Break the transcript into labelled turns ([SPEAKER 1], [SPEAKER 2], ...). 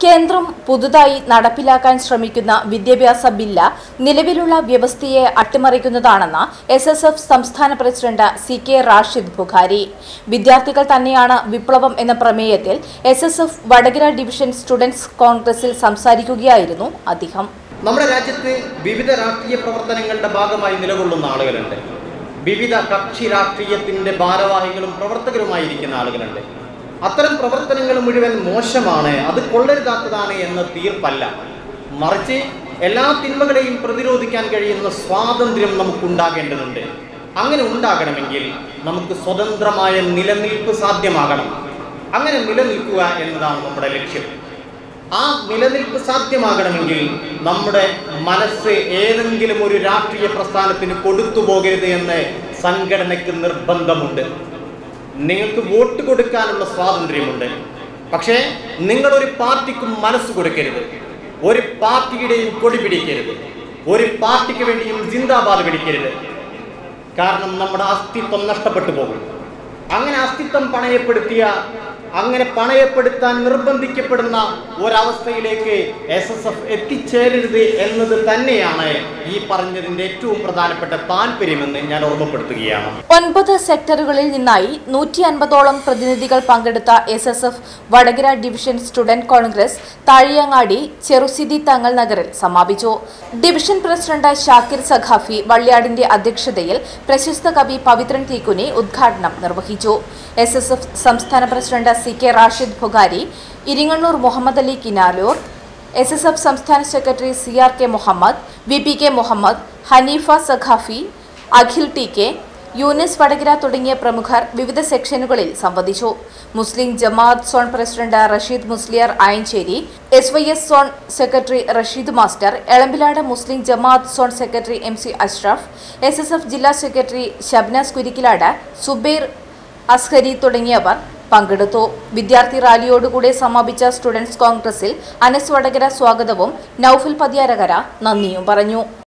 [SPEAKER 1] കേന്ദ്രം പുതുതായി നടപ്പിലാക്കാൻ ശ്രമിക്കുന്ന വിദ്യാഭ്യാസ ബില്ല് നിലവിലുള്ള വ്യവസ്ഥയെ അട്ടിമറിക്കുന്നതാണെന്ന് എസ് എസ് എഫ് സംസ്ഥാന president C K Rashid Bukhari വിദ്യാർത്ഥികൾ തന്നെയാണ് വിപ്ലവം എന്ന പ്രമേയത്തിൽ S S F Vadakara division students കോൺഗ്രസിൽ സംസാരിക്കുകയായിരുന്നു അദ്ദേഹം
[SPEAKER 2] നമ്മുടെ രാജ്യത്ത് വിവിധ രാഷ്ട്രീയ പ്രവർത്തനങ്ങളുടെ ഭാഗമായി നിലകൊള്ളുന്ന ആളുകളുണ്ട് വിവിധ കക്ഷി രാഷ്ട്രീയത്തിന്റെ ഭാരവാഹികളും പ്രവർത്തകരുമായിരിക്കുന്ന ആളുകളുണ്ട് അത്തരം പ്രവർത്തനങ്ങൾ മുഴുവൻ മോശമാണ് അത് കൊള്ളരുതാത്തതാണ് എന്ന തീർപ്പല്ല മറിച്ച് എല്ലാ തിന്മകളെയും പ്രതിരോധിക്കാൻ കഴിയുന്ന സ്വാതന്ത്ര്യം നമുക്കുണ്ടാകേണ്ടതുണ്ട് അങ്ങനെ ഉണ്ടാകണമെങ്കിൽ നമുക്ക് സ്വതന്ത്രമായ നിലനിൽപ്പ് സാധ്യമാകണം അങ്ങനെ നിലനിൽക്കുക എന്നതാണ് നമ്മുടെ ലക്ഷ്യം ആ നിലനിൽപ്പ് സാധ്യമാകണമെങ്കിൽ നമ്മുടെ മനസ്സ് ഏതെങ്കിലും ഒരു രാഷ്ട്രീയ പ്രസ്ഥാനത്തിന് കൊടുത്തു പോകരുത് എന്ന് സംഘടനയ്ക്ക് നിർബന്ധമുണ്ട് നിങ്ങൾക്ക് വോട്ട് കൊടുക്കാനുള്ള സ്വാതന്ത്ര്യമുണ്ട് പക്ഷേ നിങ്ങളൊരു പാർട്ടിക്കും മനസ്സ് കൊടുക്കരുത് ഒരു പാർട്ടിയുടെയും കൊടി പിടിക്കരുത് ഒരു പാർട്ടിക്ക് വേണ്ടിയും ജിന്ദാബാദ് പിടിക്കരുത് കാരണം നമ്മുടെ അസ്തിത്വം നഷ്ടപ്പെട്ടു പോകും അങ്ങനെ അസ്തിത്വം പണയപ്പെടുത്തിയ അങ്ങനെ പണയപ്പെടുത്താൻ നിർബന്ധിക്കപ്പെടുന്ന ഒരവസ്ഥയിലേക്ക് എസ് എസ് എഫ് എത്തിച്ചേരരുത് എന്നത് തന്നെയാണ് ഈ പറഞ്ഞതിൻ്റെ ഏറ്റവും പ്രധാനപ്പെട്ട താല്പര്യമെന്ന് ഞാൻ ഓർമ്മപ്പെടുത്തുകയാണ്
[SPEAKER 1] ഒൻപത് സെക്ടറുകളിൽ നിന്നായി നൂറ്റി അൻപതോളം പ്രതിനിധികൾ പങ്കെടുത്ത S S F Vadakara division student congress Thazhiyangadi Cherusithi Thangal നഗറിൽ സമാപിച്ചു ഡിവിഷൻ പ്രസിഡന്റ് ഷാക്കിർ സഖാഫി വള്ളിയാടിന്റെ അധ്യക്ഷതയിൽ പ്രശസ്ത കവി പവിത്രൻ തീക്കുനി ഉദ്ഘാടനം നിർവഹിച്ചു എസ് എസ് എഫ് സംസ്ഥാന president C K Rashid Bukhari Iringannur Muhammad Ali Kinalur S S F സംസ്ഥാന secretary C R K Muhammad V P K Muhammad Haneefa Sakhafi Akhil T K Yunus Vadakara തുടങ്ങിയ പ്രമുഖർ വിവിധ സെക്ഷനുകളിൽ സംവദിച്ചു Muslim Jamaat zone president Rasheed Musliyar Ayancheri S Y S zone secretary Rasheed master Elambilad Muslim Jamaat zone secretary M C Ashraf S S F ജില്ലാ secretary Shabnas Kurikkilad Zubair Azhari തുടങ്ങിയവർ പങ്കെടുത്തു വിദ്യാർത്ഥി റാലിയോടുകൂടെ സമാപിച്ച സ്റ്റുഡൻസ് കോൺഗ്രസിൽ അനസ് വടകര സ്വാഗതവും നൌഫൽ പതിയാരകര നന്ദിയും പറഞ്ഞു